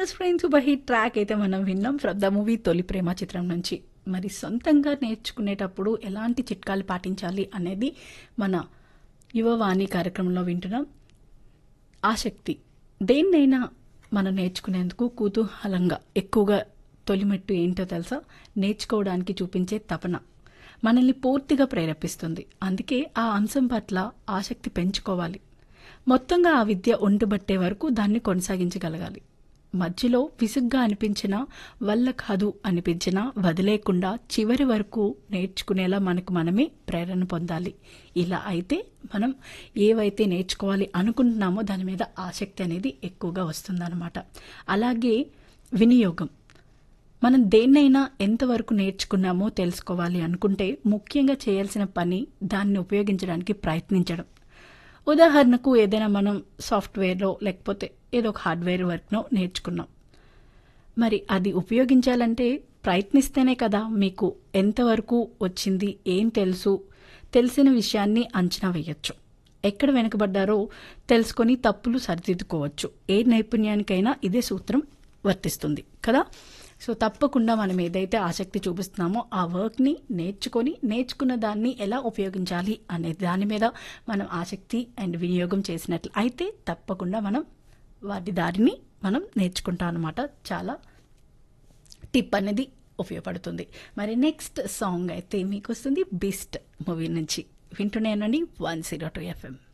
yes friends super hit track అయితే మనం విన్నాం ఫ్రమ్ ద మూవీ తొలి ప్రేమ చిత్రం నుంచి మరి సొంతంగా నేర్చుకునేటప్పుడు ఎలాంటి చిట్కాలు పాటించాలి అనేది మన యువవాణి కార్యక్రమంలో వింటున్నాం ఆసక్తి దేన్నైనా మనం నేర్చుకునేందుకు కుతూహలంగా ఎక్కువగా తొలిమెట్టు ఏంటో తెలుసా నేర్చుకోవడానికి చూపించే తపన మనల్ని పూర్తిగా ప్రేరేపిస్తుంది అందుకే ఆ అంశం పట్ల ఆసక్తి పెంచుకోవాలి మొత్తంగా ఆ విద్య ఒంటుబట్టే వరకు దాన్ని కొనసాగించగలగాలి మధ్యలో విసుగ్గా అనిపించినా వల్ల కాదు అనిపించినా వదిలేకుండా చివరి వరకు నేర్చుకునేలా మనకు మనమే ప్రేరణ పొందాలి ఇలా అయితే మనం ఏవైతే నేర్చుకోవాలి అనుకుంటున్నామో దాని మీద ఆసక్తి అనేది ఎక్కువగా వస్తుందన్నమాట అలాగే వినియోగం మనం దేన్నైనా ఎంతవరకు నేర్చుకున్నామో తెలుసుకోవాలి అనుకుంటే ముఖ్యంగా చేయాల్సిన పని దాన్ని ఉపయోగించడానికి ప్రయత్నించడం ఉదాహరణకు ఏదైనా మనం సాఫ్ట్వేర్లో లేకపోతే ఏదో ఒక హార్డ్వేర్ వర్క్నో నేర్చుకున్నాం మరి అది ఉపయోగించాలంటే ప్రయత్నిస్తేనే కదా మీకు ఎంతవరకు వచ్చింది ఏం తెలుసు తెలిసిన విషయాన్ని అంచనా వేయొచ్చు ఎక్కడ వెనుకబడ్డారో తెలుసుకొని తప్పులు సరిదిద్దుకోవచ్చు ఏ నైపుణ్యానికైనా ఇదే సూత్రం వర్తిస్తుంది కదా సో తప్పకుండా మనం ఏదైతే ఆసక్తి చూపిస్తున్నామో ఆ వర్క్ని నేర్చుకొని నేర్చుకున్న దాన్ని ఎలా ఉపయోగించాలి అనే దాని మీద మనం ఆసక్తి అండ్ వినియోగం చేసినట్లు అయితే తప్పకుండా మనం వాటి దారిని మనం నేర్చుకుంటాం అనమాట చాలా టిప్ అనేది ఉపయోగపడుతుంది మరి నెక్స్ట్ సాంగ్ అయితే మీకు వస్తుంది బెస్ట్ మూవీ నుంచి వింటూనేనండి వన్ జీరో టూ ఎఫ్ఎం